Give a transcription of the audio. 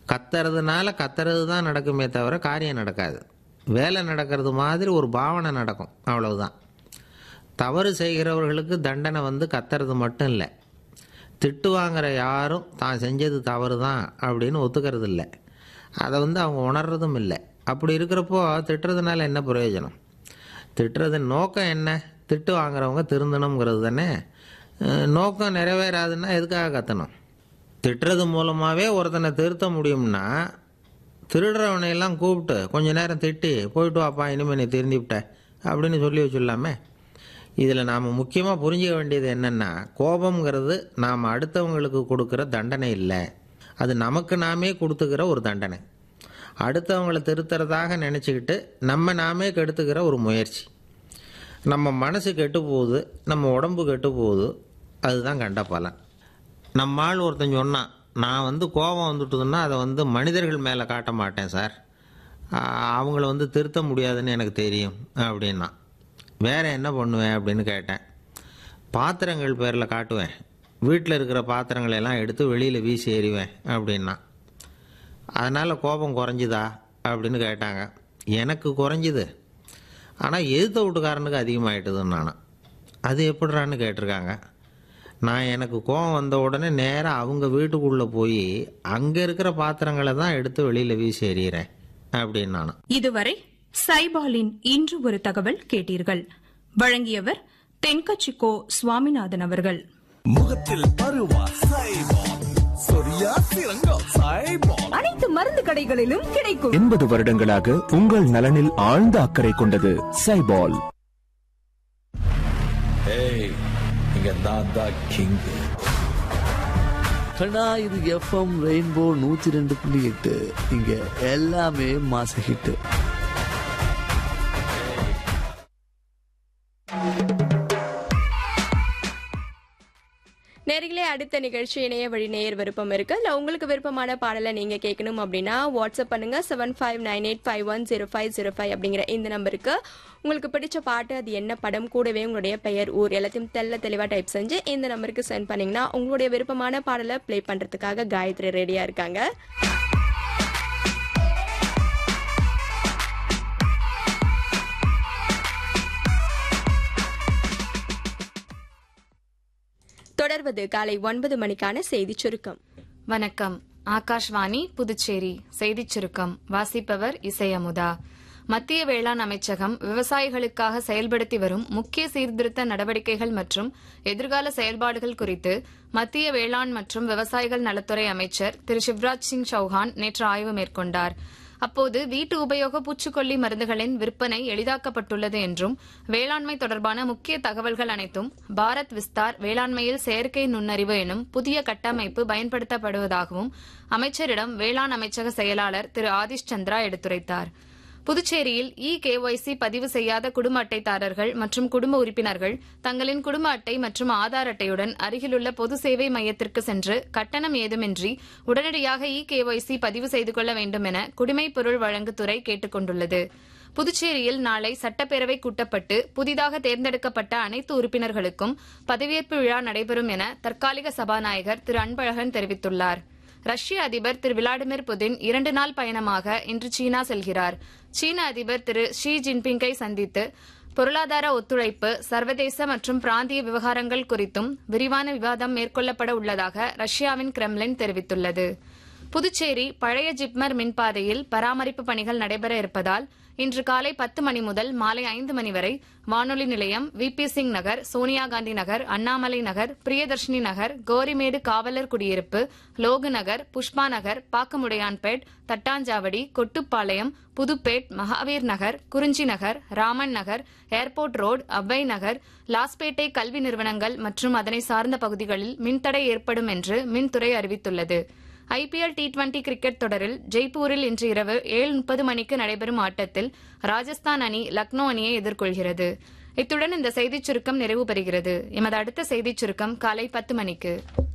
கத்துறதுனால கத்துறது தான் நடக்குமே தவிர காரியம் நடக்காது வேலை நடக்கிறது மாதிரி ஒரு பாவனை நடக்கும் அவ்வளவுதான் தவறு செய்கிறவர்களுக்கு தண்டனை வந்து கத்துறது மட்டும் இல்லை திட்டு வாங்குற யாரும் தான் செஞ்சது தவறு தான் அப்படின்னு ஒத்துக்கிறது இல்லை அதை வந்து அவங்க உணர்றதும் இல்லை அப்படி இருக்கிறப்போ திட்டுறதுனால என்ன பிரயோஜனம் திட்டுறது நோக்கம் என்ன திட்டு வாங்குறவங்க திருந்தணுங்கிறது தானே அஹ் நோக்கம் நிறைவேறாதுன்னா எதுக்காக கத்தணும் திட்டுறது மூலமாகவே ஒருத்தனை திருத்த முடியும்னா திருடுறவனை எல்லாம் கூப்பிட்டு கொஞ்ச நேரம் திட்டி போயிட்டு வாப்பா இனிமேல் நீ திருந்திவிட்ட அப்படின்னு சொல்லி வச்சுடலாமே இதில் நாம் முக்கியமாக புரிஞ்சுக்க வேண்டியது என்னென்னா கோபம்ங்கிறது நாம் அடுத்தவங்களுக்கு கொடுக்குற தண்டனை இல்லை அது நமக்கு நாமே கொடுத்துக்கிற ஒரு தண்டனை அடுத்தவங்களை திருத்துறதாக நினச்சிக்கிட்டு நம்ம நாமே கெடுத்துக்கிற ஒரு முயற்சி நம்ம மனசு கெட்டு போகுது நம்ம உடம்பு கெட்டு போகுது அதுதான் கண்ட பலன் நம்ம ஆள் ஒருத்தன் சொன்னான் நான் வந்து கோபம் வந்துட்டுதுன்னா அதை வந்து மனிதர்கள் மேலே காட்ட மாட்டேன் சார் ஆஹ் அவங்கள வந்து திருத்த முடியாதுன்னு எனக்கு தெரியும் அப்படின்னா வேற என்ன பண்ணுவேன் அப்படின்னு கேட்டேன் பாத்திரங்கள் பேரில் காட்டுவேன் வீட்டில் இருக்கிற பாத்திரங்களை எல்லாம் எடுத்து வெளியில் வீசி எறிவேன் அப்படின்னா அதனால் கோபம் குறைஞ்சுதா அப்படின்னு கேட்டாங்க எனக்கு குறைஞ்சுது ஆனால் எதிர்த்த வீட்டுக்காரனுக்கு அதிகமாகிட்டுதுன்னு நான் அது எப்படிறான்னு கேட்டிருக்காங்க நான் எனக்கு கோபம் வந்த உடனே நேராக அவங்க வீட்டுக்குள்ளே போய் அங்கே இருக்கிற பாத்திரங்களை தான் எடுத்து வெளியில் வீசி எறிகிறேன் அப்படின்னு நான் இதுவரை சைபாலின் இன்று ஒரு தகவல் கேட்டீர்கள் வழங்கியவர் தென்கச்சிக்கோ சுவாமிநாதன் அவர்கள் முகத்தில் பருவா சைபால் சொரியா சிறங்கம் சைபால் அனைத்து மருந்து கடைகளிலும் கிடைக்கும் எண்பது வருடங்களாக உங்கள் நலனில் ஆழ்ந்த அக்கறை கொண்டது சைபால் ஏய் இங்க நான் தான் கிங் கண்ணா இது எஃப்எம் ரெயின்போ நூத்தி ரெண்டு புள்ளி எட்டு இங்க எல்லாமே மாச ஹிட் நேர்களே அடுத்த நிகழ்ச்சி இணைய வழி நேயர் விருப்பம் இருக்கு இல்ல உங்களுக்கு விருப்பமான பாடலை நீங்க கேட்கணும் அப்படின்னா வாட்ஸ்அப் பண்ணுங்க seven five nine eight five one zero five zero five அப்படிங்கிற இந்த நம்பருக்கு உங்களுக்கு பிடிச்ச பாட்டு அது என்ன படம் கூடவே உங்களுடைய பெயர் ஊர் எல்லாத்தையும் தெல்ல தெளிவா டைப் செஞ்சு இந்த நம்பருக்கு சென்ட் பண்ணீங்கன்னா உங்களுடைய விருப்பமான பாடலை ப்ளே பண்றதுக்காக காயத்ரி ரெடியா இருக்காங்க தொடர்வது காலை ஒன்பது மணிக்கான செய்திச் சுருக்கம் வணக்கம் ஆகாஷ்வாணி புதுச்சேரி செய்திச் சுருக்கம் வாசிப்பவர் இசையமுதா மத்திய வேளாண் அமைச்சகம் விவசாயிகளுக்காக செயல்படுத்தி வரும் முக்கிய சீர்திருத்த நடவடிக்கைகள் மற்றும் எதிர்கால செயல்பாடுகள் குறித்து மத்திய வேளாண் மற்றும் விவசாயிகள் நலத்துறை அமைச்சர் திரு சிவராஜ் சிங் சௌஹான் நேற்று ஆய்வு மேற்கொண்டார் அப்போது வீட்டு உபயோக பூச்சிக்கொல்லி மருந்துகளின் விற்பனை எளிதாக்கப்பட்டுள்ளது என்றும் வேளாண்மை தொடர்பான முக்கிய தகவல்கள் அனைத்தும் பாரத் விஸ்தார் வேளாண்மையில் செயற்கை நுண்ணறிவு எனும் புதிய கட்டமைப்பு பயன்படுத்தப்படுவதாகவும் அமைச்சரிடம் வேளாண் அமைச்சக செயலாளர் திரு ஆதிஷ் சந்திரா எடுத்துரைத்தார் புதுச்சேரியில் இ கேஒய்சி பதிவு செய்யாத குடும்ப அட்டைதாரர்கள் மற்றும் குடும்ப உறுப்பினர்கள் தங்களின் குடும்ப அட்டை மற்றும் ஆதார் அட்டையுடன் அருகிலுள்ள பொது சேவை மையத்திற்கு சென்று கட்டணம் ஏதுமின்றி உடனடியாக இ கேஒய்சி பதிவு செய்து கொள்ள வேண்டும் என குடிமைப் பொருள் வழங்குத்துறை கேட்டுக் கொண்டுள்ளது புதுச்சேரியில் நாளை சட்டப்பேரவை கூட்டப்பட்டு புதிதாக தேர்ந்தெடுக்கப்பட்ட அனைத்து உறுப்பினர்களுக்கும் பதவியேற்பு விழா நடைபெறும் என தற்காலிக சபாநாயகர் திரு அன்பழகன் தெரிவித்துள்ளார் ரஷ்ய அதிபர் திரு விளாடிமிர் புதின் இரண்டு நாள் பயணமாக இன்று சீனா செல்கிறார் சீன அதிபர் திரு ஷி ஜின்பிங்கை சந்தித்து பொருளாதார ஒத்துழைப்பு சர்வதேச மற்றும் பிராந்திய விவகாரங்கள் குறித்தும் விரிவான விவாதம் மேற்கொள்ளப்பட உள்ளதாக ரஷ்யாவின் கிரெம்லின் தெரிவித்துள்ளது புதுச்சேரி பழைய ஜிப்மர் மின்பாதையில் பராமரிப்பு பணிகள் நடைபெற இருப்பதால் இன்று காலை பத்து மணி முதல் மாலை ஐந்து மணி வரை வானொலி நிலையம் விபி சிங் நகர் சோனியா காந்தி நகர் அண்ணாமலை நகர் பிரியதர்ஷினி நகர் கோரிமேடு காவலர் குடியிருப்பு லோகு நகர் புஷ்பா நகர் பாக்கமுடையான்பேட் தட்டாஞ்சாவடி கொட்டுப்பாளையம் புதுப்பேட் மகாவீர் நகர் குறிஞ்சி நகர் ராமன் நகர் ஏர்போர்ட் ரோடு அவ்வை நகர் லாஸ்பேட்டை கல்வி நிறுவனங்கள் மற்றும் அதனை சார்ந்த பகுதிகளில் மின்தடை ஏற்படும் என்று மின்துறை அறிவித்துள்ளது ஐபிஎல் டி டுவெண்டி கிரிக்கெட் தொடரில் ஜெய்ப்பூரில் இன்று இரவு ஏழு முப்பது மணிக்கு நடைபெறும் ஆட்டத்தில் ராஜஸ்தான் அணி லக்னோ அணியை எதிர்கொள்கிறது இத்துடன் இந்த செய்திச் சுருக்கம் நிறைவு பெறுகிறது எமது அடுத்த செய்திச் சுருக்கம் காலை பத்து மணிக்கு